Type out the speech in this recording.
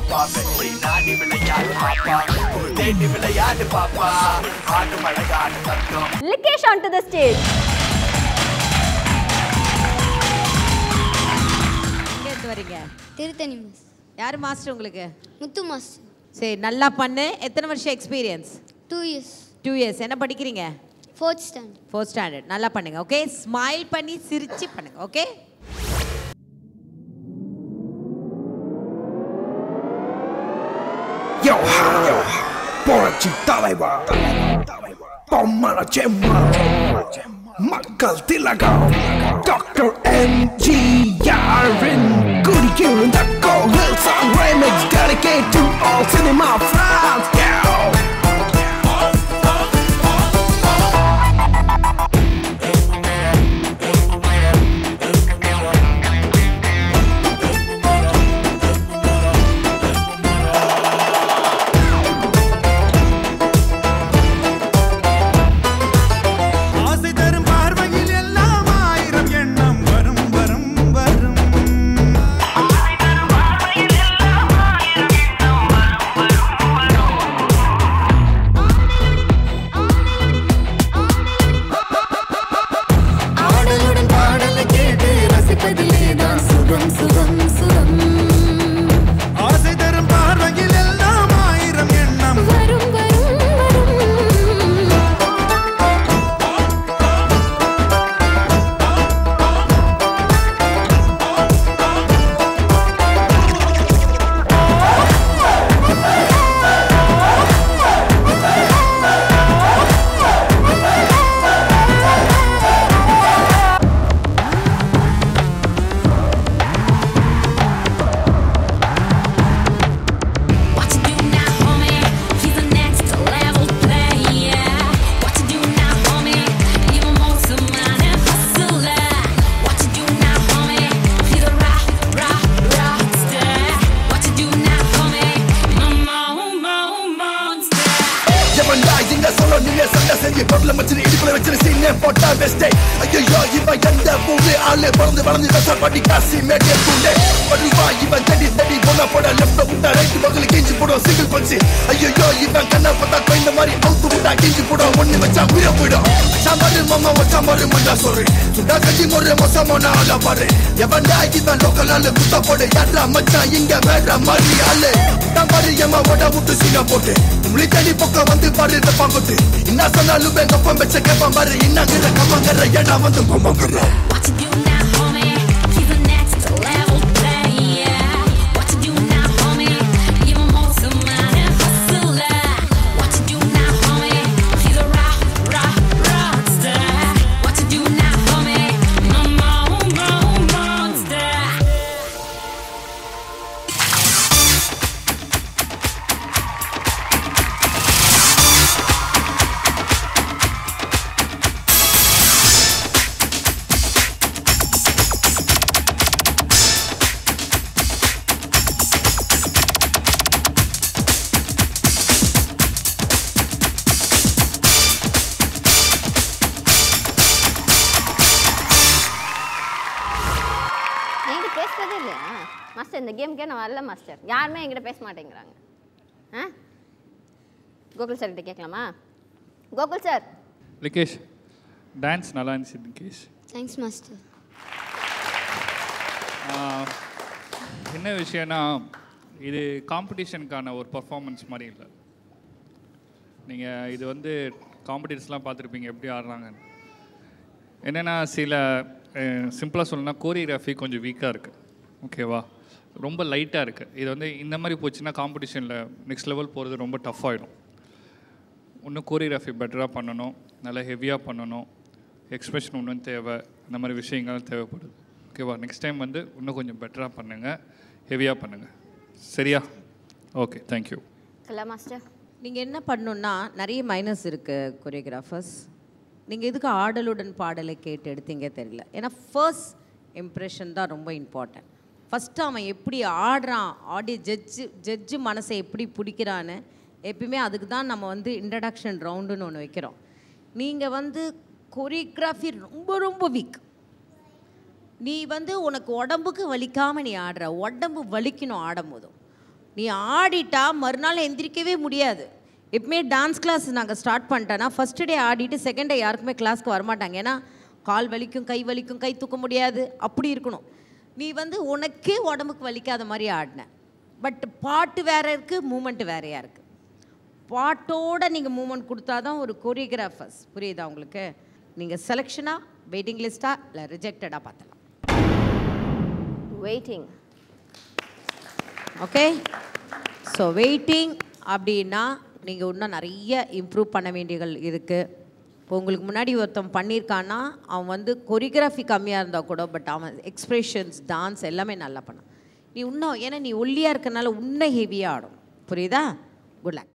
பாப்பா வெற்றி நாடி விளையாடு பாப்பா ஒரு தேடி விளையாடு பாப்பா ஆடு மழையாடு தத்தம் Likesh on to the stage எங்க இருந்து வரீங்க திருத்தணி மிஸ் யார் மாஸ்டர் உங்களுக்கு முத்து மாஸ்டர் சரி நல்லா பண்ணு எத்தனை வருஷம் experience two years two years என்ன படிக்கிறீங்க ஃபோர்த் ஸ்டாண்டர்ட் ஃபோர்த் ஸ்டாண்டர்ட் நல்லா பண்ணுங்க ஓகே ஸ்மைல் பண்ணி சிரிச்சு பண்ணுங்க ஓகே Yo ha, புரட்சி தலைவர் பொம்மன செம்மா மக்கள் திலகம் டாக்டர் எம்ஜிஆரின் குடியிருந்த கோவில் song remix dedicate to all cinema fans yeah. ஆசை தரும் பார்வையில் எல்லாம் ஆயிரம் எண்ணம் வரும் வரும் வரும் ஆடலுடன் பாடலை கேட்டு ரசிப்பதிலே தான் சுகம் சுகம் சுகம் ஆசை தரும் பார்வையில் எல்லாம் ஆயிரம் எண்ணம் வரும் வரும் வரும் What you do now, homie? He's the next level player. What you do now, homie? Even more to man and hustler. What you do now, homie? He's a rock, rock, rock star. What you do now, homie? Mo, mo, monster. எவன்டா இங்க சொல்ல நீங்க சண்டை செஞ்சு பொருளை வச்சு இடுப்புல வச்சு சீனே போட்டா வெஸ்டே ஐயோ இவன் எந்த பூண்டு ஆளு பிறந்து வளர்ந்து கஷ்டப்படி காசி மேட்டே பூண்டே படுவா இவன் தடி தடி போன போட லெப்ட் விட்டா ரைட் பக்கத்துல கிஞ்சி போடும் சிங்கிள் பஞ்சு ஐயோ இவன் கண்ணை பார்த்தா கொய்ந்த மாதிரி அவுத்து விட்டா கிஞ்சி போடும் ஒண்ணு வச்சா உயிர போயிடும் சாம்பாரு மாமா வச்சா மாறு மண்டா சொல்றேன் சுண்டா கஞ்சி முறை மோசமான ஆளா பாரு எவன்டா இவன் லோக்கல் ஆளு குத்தா போடு யாரா மச்சான் இங்க வேற மாதிரி ஆளு தான் பாரு ஏமா ஓட விட்டு சீனா போட்டு உங்களை தேடி பக்கம் வந்து பாரு இந்த பாம்புட்டு என்ன சொன்னாலும் எங்க அப்பா வச்ச கேப்பான் பாரு என்னங்கிற கம்மங்கிற ஏடா வந்து பொம்மங்கிற What you do now, homie? He's the next level player. What you do now, homie? Even more to man and hustler. What you do now, homie? He's a rock, rock, rock star. What you do now, homie? Mo, mo, mo, monster. என்கிட்ட பேசுறதே இல்லையா master இந்த கேமுக்கே நான் வரல master யாருமே என்கிட்ட பேச மாட்டேங்கிறாங்க ஆ கோகுல் சார் கிட்ட கேட்கலாமா கோகுல் சார் லிகேஷ் டான்ஸ் நல்லா இருந்துச்சு லிகேஷ் தேங்க்ஸ் மாஸ்டர் ஆஹ், என்ன விஷயம்னா இது காம்படிஷனுக்கான ஒரு பர்ஃபார்மன்ஸ் மாதிரி இல்லை நீங்கள் இது வந்து காம்படிட்டர்ஸ்லாம் பார்த்துருப்பீங்க எப்படி ஆடுறாங்கன்னு என்னென்னா சில சிம்பிளாக சொல்லணும்னா கோரியோகிராஃபி கொஞ்சம் வீக்காக இருக்குது ஓகேவா ரொம்ப லைட்டாக இருக்குது இது வந்து இந்த மாதிரி போச்சுன்னா காம்படிஷனில் நெக்ஸ்ட் லெவல் போகிறது ரொம்ப டஃப் ஆகிடும் இன்னும் கோரியோகிராஃபி பெட்டராக பண்ணணும் நல்லா ஹெவியாக பண்ணணும் எக்ஸ்பிரஷன் இன்னும் தேவை இந்த மாதிரி விஷயங்கள் தேவைப்படுது ஓகேவா நெக்ஸ்ட் டைம் வந்து இன்னும் கொஞ்சம் பெட்டராக பண்ணுங்கள் ஹெவியாக பண்ணுங்கள் சரியா ஓகே தேங்க்யூ கலா மாஸ்டர் நீங்கள் என்ன பண்ணணுன்னா நிறைய மைனஸ் இருக்குது கொரியோகிராஃபர்ஸ் நீங்கள் எதுக்கு ஆடலுடன் பாடலை கேட்டு எடுத்தீங்க தெரியல ஏன்னா ஃபர்ஸ்ட் இம்ப்ரெஷன் தான் ரொம்ப இம்பார்ட்டன்ட் ஃபஸ்ட்டு அவன் எப்படி ஆடுறான் ஆடியோ ஜட்ஜு ஜட்ஜு மனசை எப்படி பிடிக்கிறான்னு எப்பயுமே அதுக்கு தான் நம்ம வந்து இன்ட்ரடக்ஷன் ரவுண்டுன்னு ஒன்று வைக்கிறோம் நீங்கள் வந்து கொரியோகிராஃபி ரொம்ப ரொம்ப வீக் நீ வந்து உனக்கு உடம்புக்கு வலிக்காமல் நீ ஆடுற உடம்பு வலிக்கணும் ஆடும் போதும் நீ ஆடிட்டா மறுநாள் எந்திரிக்கவே முடியாது எப்பவுமே டான்ஸ் கிளாஸ் நாங்கள் ஸ்டார்ட் பண்ணிட்டோன்னா ஃபஸ்ட்டு டே ஆடிட்டு செகண்ட் டே யாருக்குமே கிளாஸ்க்கு வரமாட்டாங்க ஏன்னா கால் வலிக்கும் கை வலிக்கும் கை தூக்க முடியாது அப்படி இருக்கணும் நீ வந்து உனக்கே உடம்புக்கு வலிக்காத மாதிரி ஆடின பட் பாட்டு வேற இருக்குது மூமெண்ட் வேறையா இருக்குது பாட்டோட நீங்கள் மூமெண்ட் கொடுத்தா தான் ஒரு கொரியோகிராஃபர்ஸ் புரியுதா உங்களுக்கு நீங்கள் செலெக்ஷனா வெயிட்டிங் லிஸ்ட்டா இல்லை ரிஜெக்டடாக பார்த்தலாம் வெயிட்டிங் ஓகே ஸோ வெயிட்டிங் அப்படின்னா நீங்கள் இன்னும் நிறைய இம்ப்ரூவ் பண்ண வேண்டியகள் இருக்குது இப்போ உங்களுக்கு முன்னாடி ஒருத்தன் பண்ணியிருக்கான்னா அவன் வந்து கொரியோகிராஃபி கம்மியாக இருந்தால் கூட பட் அவன் எக்ஸ்பிரஷன்ஸ் டான்ஸ் எல்லாமே நல்லா பண்ணான் நீ இன்னும் ஏன்னா நீ ஒல்லியாக இருக்கனால இன்னும் ஹெவியாக ஆடும் புரியுதா குட் லக்